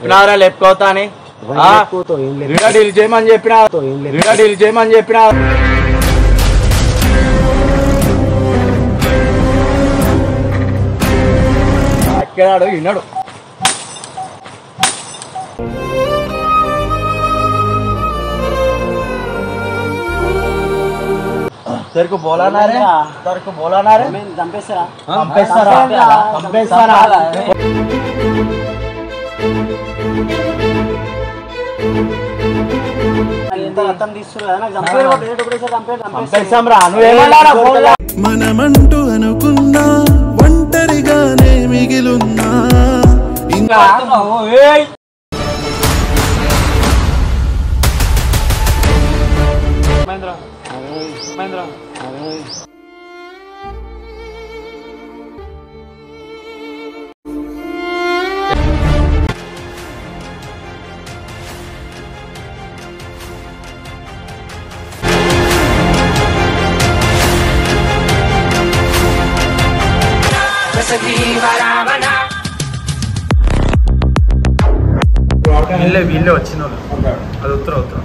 చెప్పినారా లేపుకోతా అని ఆ? Video deal చేయమని చెప్పిన వీడియో డీల్ చేయమని చెప్పిన ఎక్కడాడు విన్నాడు తెరకు బోలానారే తెరకు బోలానారే చంపేస్తారా పంపేస్తారా పంపేస్తారా ఎంత రక్తం తీస్తున్నారు నాకు చంపేరు ఒకటేసారి చంపేరు చంపేస్తారు పంపేస్తాం రా నువ్వేమన్నారా ఫోన్లో మనమంటూ అనుకున్నా ఒంటరిగానే మిగిలున్నా ఇంకా ఏయ్ వీళ్ళే వీళ్ళే వచ్చిన వాళ్ళు అది ఉత్తరం ఉత్తరం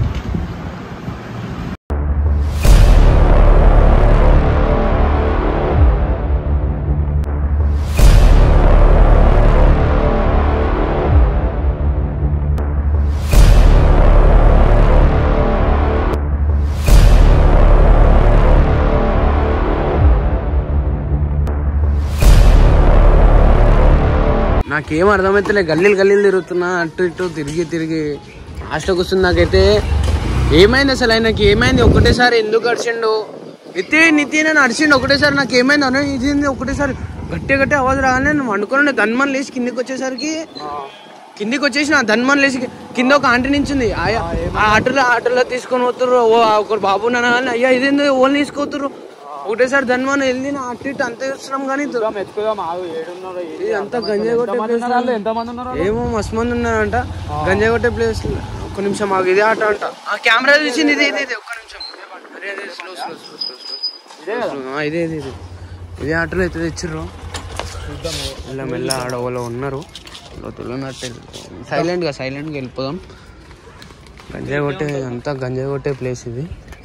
నాకేం అర్థమైతలే గల్లీలు గల్లీలు తిరుగుతున్నా అటు ఇటు తిరిగి తిరిగి హాస్టల్కి వస్తుంది నాకైతే ఏమైంది అసలు ఆయనకి ఏమైంది ఒకటేసారి ఎందుకు అరిచిండు నితిన్ నితిన్ అని అరిచిండు ఒకటేసారి నాకు ఏమైంది అన్న ఇది ఏంది ఒకటేసారి గట్టి గట్టి అవాజ్ రాగానే నేను అనుకున్నాను ధన్మన్ లేచి కిందికి వచ్చేసరికి కిందికి వచ్చేసి నా ధన్మన్ లేచి కింద ఒక ఆంటీ నించింది ఆయా ఆ ఆటోలో ఆటోలో తీసుకొని పోతుర్రు ఓ ఒక బాబు నాన్న అని, అయ్యా ఇదేంది ఓన్లీ తీసుకుపోతుర్రు ఒకటేసారి ధన్మన్ వెళ్ళి నా అటు ఇటు అంత చూస్తున్నాం కానీ ఇది అంతా గంజాయి కొట్టే place. ఎంతమంది ఉన్నారు ఏమో మస్తు మంది ఉన్నారంట గంజాయి కొట్టే ప్లేస్ ఒక్క నిమిషం మాకు ఇదే ఆట అంట ఆ కెమెరా చూసింది ఇదే ఇదే ఇదే ఒక్క నిమిషం అరే అదే slow slow slow slow slow ఆ, ఇదే ఇదే ఇదే ఇదే ఆటలో అయితే తెచ్చిర్రు మెల్ల మెల్ల ఆడ వాళ్ళు ఉన్నారు తెలియనట్టే సైలెంట్గా సైలెంట్గా వెళ్ళిపోదాం గంజాయి కొట్టే అంతా గంజాయి కొట్టే ప్లేస్ ఇది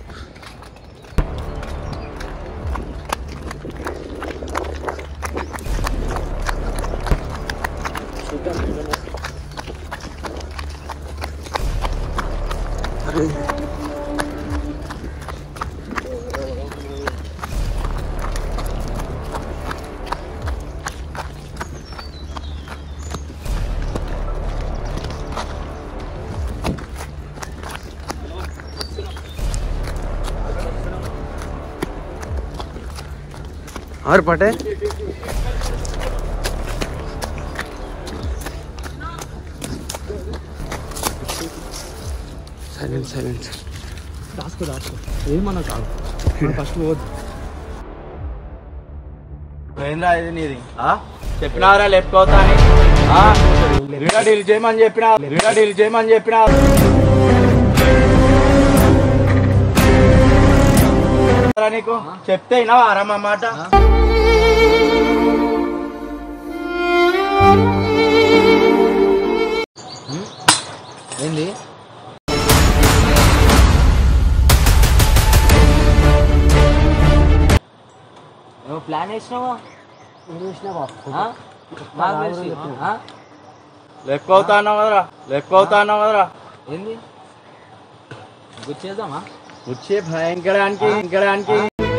और पटे సైలెంట్ సైలెంట్ దాసుకో దాసుకో ఏమన్నా కాదు ఫస్ట్ పోదు ఏంద్రా ఇది నీది ఆ? చెప్పినారా లేపుకోతా అని ఆ? వీడియో డీల్ చేయమని చెప్పిన వీడియో డీల్ చేయమని చెప్పిన నీకు చెప్తే వినవా అరమ్మ మాట ఏంది ప్లాన్ వేసినావా వేసినావా నాకు తెలిసి ఆ? లేపుకోతా అన్నావు కదరా లేపుకోతా అన్నావు కదరా ఏంది గుర్చేద్దామా వచ్చే భయంకరానికి భయంకరానికి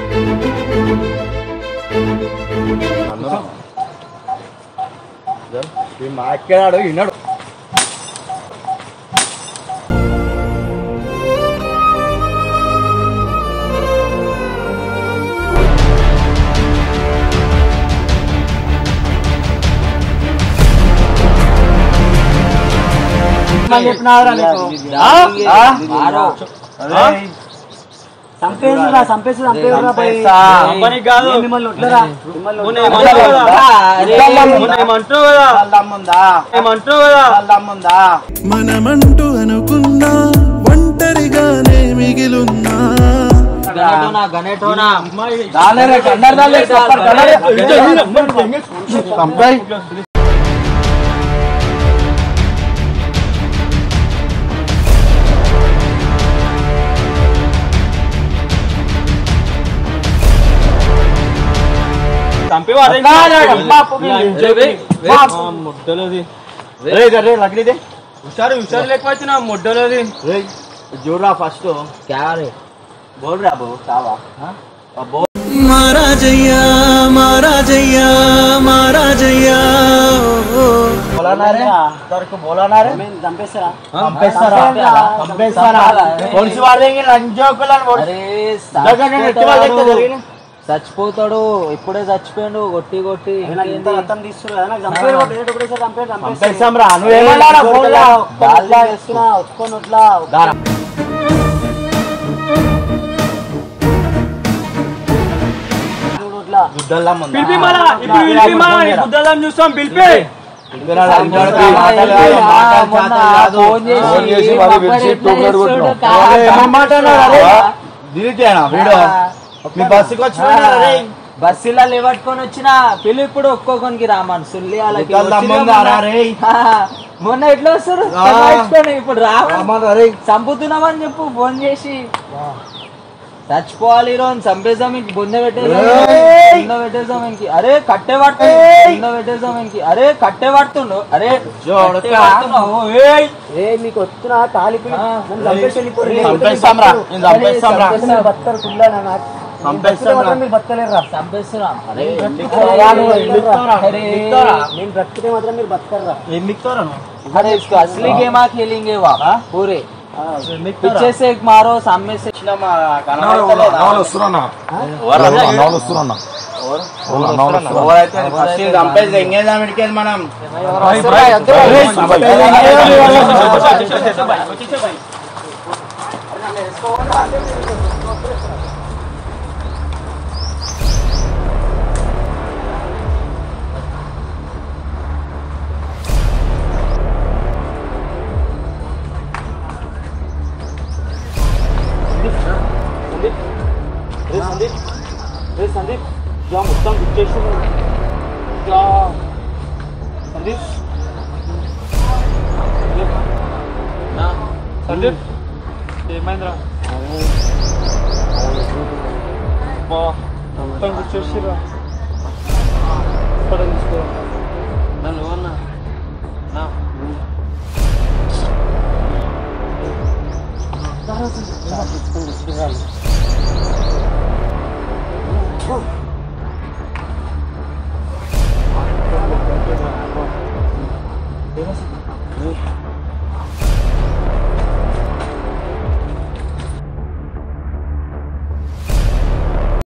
మాట్లాడాడు విన్నాడు చెప్పినారా నీకు ఆ? ఆ? అదే. చంపేసురా చంపేసి చంపేసురా పోయి చంపేస్తా. చంపనీకి కాదు. ఏ మిమ్మల్ని వడ్లరా మిమ్మల్ని మొన్న వడ్లరా? ఏమంటావు కదా? అరే, మొన్న ఏమంటావు కదా? ఏమంటావు కదా? మనమంటూ అనుకున్నా ఒంటరిగానే మిగిలున్నా గనేటోనా గనేటోనా దానిరే, కండర్ దానిరే, చెప్పరు, కండరే. చంపాయి. హుషారు హుషారు లేకపోతే ముడ్డలోది చూడరా ఫస్ట్ క్యారే బోల్ రా బో కావా బోల్ మహారాజయ్యా మహారాజయ్యా మహారాజయ్యా बोलाना रे सर को बोलाना रे మేము చంపేస్తారా పంపేస్తారా పంపేస్తారా పొలిసి వాడు దగ్గర లంచోకులను అరే చచ్చిపోతాడు ఇప్పుడే చచ్చిపోయాడు కొట్టి కొట్టి నాకు ఇంత రక్తం తీస్తున్నారు కదా నాకు చంపేరు ఒకటి ఒకటేసారి చంపేరు చంపేస్తారు పంపేస్తాం రా నువ్వేమన్నా ఫోన్లో గాలిలో వేస్తున్నా ఒప్పుకొని ఇట్లా దారా చూడు ఇట్లా గుడ్డల్లా ముందు చూస్తాం పిలిపి పిలిపిరా, లంచోడు కా, మాటలు కాదు, మాటలు మొన్న చేతలు కాదు. ఫోన్ చేసి ఫోన్ చేసి మరీ పిలిచి ఎట్లా టూబ్లెట్ చేస్తాడు కొట్టినావు. కాదు. అరే, ఏమేం మాట్లాడినావు రా రే? డిలీట్ చేయనా వీడియో మీ బస్సుకి వచ్చి పోయినారా రే? బస్సులో లేవట్టుకొని వచ్చిన పిల్లి ఇప్పుడు ఒక్కొక్కరికి రామని సుల్లి వాళ్ళకి ఇక్కడ దమ్ముందా రా రే? మొన్న ఎట్లా వస్తారు ఆ. చదివించుకొని ఇప్పుడు రా రమ్మను రే. చంపుతున్నామని చెప్పు ఫోన్ చేసి చచ్చిపోవాలి ఈరోజు చంపేసాం ఇంక బొంద పెట్టేసాం ఏయ్! బొంద పెట్టేసాం ఇంక అరే కట్టే పడుతుంది ఏయ్! బొంద పెట్టేసాం ఇంక అరే కట్టే పడుతుండు అరే జోడు కట్టే కా. పడుతున్నావు. ఏయ్! ఏ మీకు వస్తున్నా తాలి పిడి నన్ను చంపేసి వెళ్ళిపోరు. నేను చంపేస్తాం రా నేను చంపేస్తాం రా చంపేస్తే మీరు బతకరు కుళ్ళా నా నాకు. నేను చంపేస్తాం బ్రతికితే రా. మాత్రం మీరు బతకలేరురా చంపేస్తున్నాం అరే అరే, అరే నేను బ్రతికితే మాత్రం మీరు బతకరురా ఏం మిక్తారా నువ్వు अरे इसको असली गेम आ खेलेंगे वो पूरे पीछे से एक मारो सामने से వచ్చినామా? కనబడతలేదా? ఎవరైతే ఫస్ట్ ఇది చంపేసి ఎంగేద్దాం ఇడికేది మనం రే సందీప్ రే సందీప్ ఇలా మొత్తం బుక్ చేసి ఇలా సందీప్ సందీప్ ఏమైందిరా మొత్తం బుక్ చేసిరా తీసుకోరా నన్ను అన్నా నా ఏమో